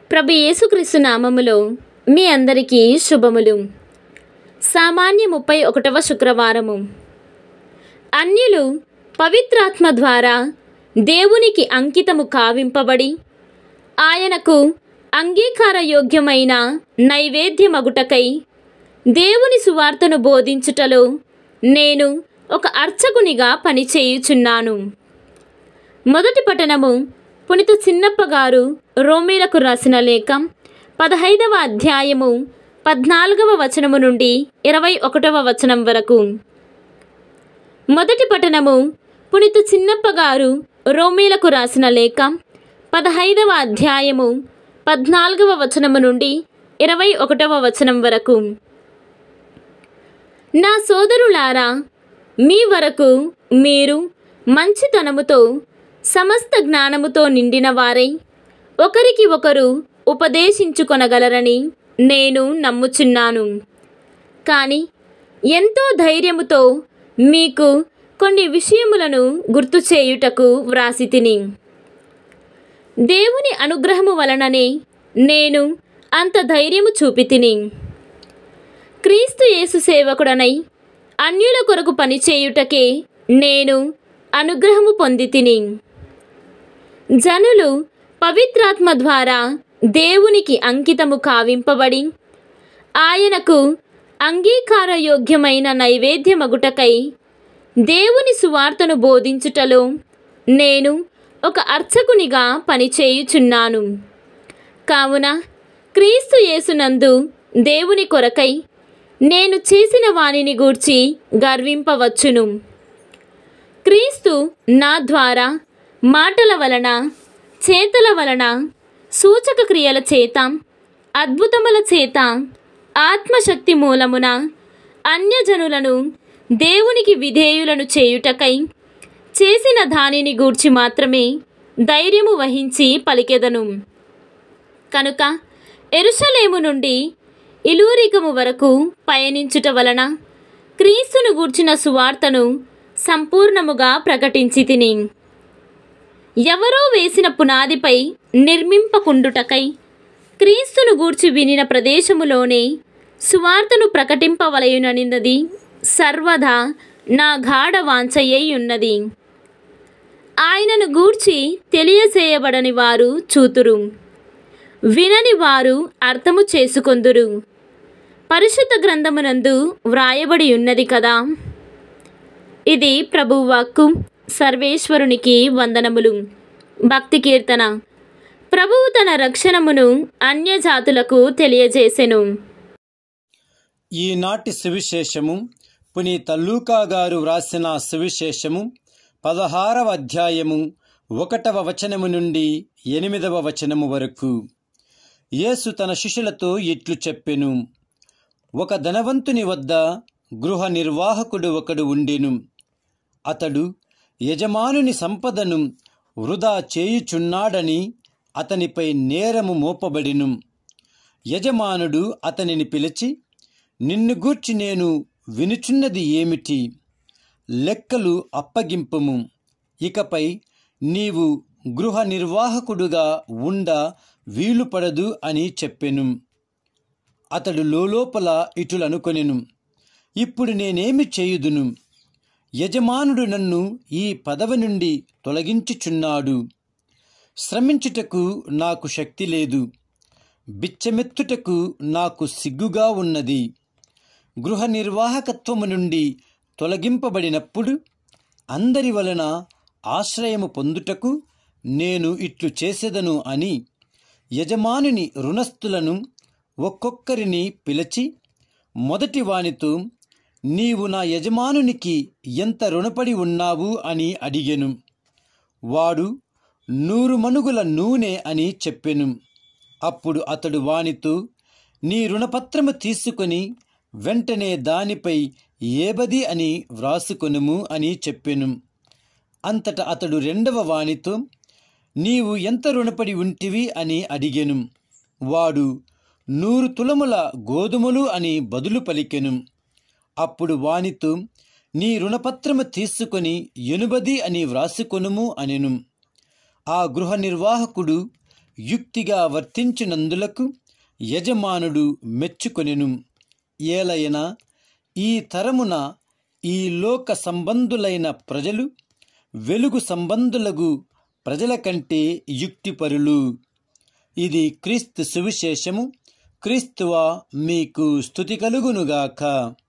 ప్రభు యేసుక్రీస్తు నామములో మీ అందరికీ శుభములు సామాన్య ముప్పై ఒకటవ శుక్రవారము అన్యులు పవిత్రాత్మ ద్వారా దేవునికి అంకితము కావింపబడి ఆయనకు అంగీకారయోగ్యమైన నైవేద్యమగుటకై దేవుని సువార్తను బోధించుటలో నేను ఒక అర్చకునిగా పనిచేయుచున్నాను మొదటి పట్టణము పునిత చిన్నప్ప గారు రోమీలకు రాసిన లేఖ పదహైదవ అధ్యాయము పద్నాలుగవ వచనము నుండి ఇరవై ఒకటవ వచనం వరకు మొదటి పట్టణము పునిత చిన్నప్ప గారు రోమీలకు రాసిన లేఖ పదహైదవ అధ్యాయము పద్నాలుగవ వచనము నుండి ఇరవై ఒకటవ వచనం వరకు నా సోదరులారా మీ వరకు మీరు మంచితనముతో సమస్త జ్ఞానముతో నిండిన వారై ఒకరికి ఒకరు ఉపదేశించుకొనగలరని నేను నమ్ముచున్నాను కానీ ఎంతో ధైర్యముతో మీకు కొన్ని విషయములను గుర్తు చేయుటకు వ్రాసి తిని దేవుని అనుగ్రహము వలననే నేను అంత ధైర్యము చూపి తిని క్రీస్తు యేసు సేవకుడనై అన్యుల కొరకు పనిచేయుటకే నేను అనుగ్రహము పొంది తిని జనులు పవిత్రాత్మ ద్వారా దేవునికి అంకితము కావింపబడి ఆయనకు అంగీకారయోగ్యమైన నైవేద్యమగుటకై దేవుని సువార్తను బోధించుటలో నేను ఒక అర్చకునిగా పనిచేయుచున్నాను కావున క్రీస్తు యేసునందు దేవుని కొరకై నేను చేసిన వానిని గూర్చి గర్వింపవచ్చును క్రీస్తు నా ద్వారా మాటల వలన చేతల వలన సూచక క్రియల చేత అద్భుతముల చేత ఆత్మశక్తి మూలమున అన్యజనులను దేవునికి విధేయులను చేయుటకై చేసిన దానిని గూర్చి మాత్రమే ధైర్యము వహించి పలికెదను కనుక ఎరుషలేము నుండి ఇలూరికము వరకు పయనించుట వలన క్రీస్తును గూర్చిన సువార్తను సంపూర్ణముగా ప్రకటించి తిని ఎవరో వేసిన పునాదిపై నిర్మింపకుండుటకై క్రీస్తును గూర్చి వినిన ప్రదేశములోనే సువార్తను ప్రకటింపవలయుననిన్నది సర్వదా నా గాఢ వాంఛయ్యై ఉన్నది ఆయనను గూర్చి తెలియచేయబడని వారు చూతురు వినని వారు అర్థము చేసుకొందురు పరిశుద్ధ గ్రంథమునందు వ్రాయబడి ఉన్నది కదా ఇది ప్రభువాక్కు సర్వేశ్వరునికి వందనములు భక్తి కీర్తన ప్రభువు తన రక్షణమును అన్యజాతులకు తెలియజేసెను ఈనాటి సువిశేషము పునీత లూకా గారు వ్రాసిన సువిశేషము పదహారవ అధ్యాయము ఒకటవ వచనము నుండి ఎనిమిదవ వచనము వరకు యేసు తన శిష్యులతో ఇట్లు చెప్పెను ఒక ధనవంతుని వద్ద గృహ నిర్వాహకుడు ఒకడు ఉండెను అతడు యజమానుని సంపదను వృధా చేయుచున్నాడని అతనిపై నేరము మోపబడిను యజమానుడు అతనిని పిలిచి నిన్ను గూర్చి నేను వినుచున్నది ఏమిటి లెక్కలు అప్పగింపుము ఇకపై నీవు గృహ నిర్వాహకుడుగా ఉండ వీలుపడదు అని చెప్పెను అతడు లోలోపల ఇటులనుకొనెను ఇప్పుడు నేనేమి చేయుదును యజమానుడు నన్ను ఈ పదవి నుండి తొలగించుచున్నాడు శ్రమించుటకు నాకు శక్తి లేదు బిచ్చమెత్తుటకు నాకు సిగ్గుగా ఉన్నది గృహ నిర్వాహకత్వము నుండి తొలగింపబడినప్పుడు అందరి వలన ఆశ్రయము పొందుటకు నేను ఇట్లు చేసేదను అని యజమానుని రుణస్థులను ఒక్కొక్కరిని పిలిచి మొదటి వానితో నీవు నా యజమానునికి ఎంత రుణపడి ఉన్నావు అని అడిగెను వాడు నూరు మనుగుల నూనె అని చెప్పెను అప్పుడు అతడు వానితో నీ రుణపత్రము తీసుకొని వెంటనే దానిపై ఏబది అని వ్రాసుకొనుము అని చెప్పెను అంతట అతడు రెండవ వానితో నీవు ఎంత రుణపడి ఉంటివి అని అడిగెను వాడు నూరు తులముల గోధుమలు అని బదులు పలికెను అప్పుడు వానితో నీ రుణపత్రము తీసుకొని ఎనుబది అని వ్రాసుకొనుము అనెను ఆ గృహ నిర్వాహకుడు యుక్తిగా వర్తించినందులకు యజమానుడు మెచ్చుకొనెను ఏలైనా ఈ తరమున ఈ లోక సంబంధులైన ప్రజలు వెలుగు సంబంధులకు ప్రజల కంటే యుక్తిపరులు ఇది క్రీస్తు సువిశేషము క్రీస్తువా మీకు స్థుతి కలుగునుగాక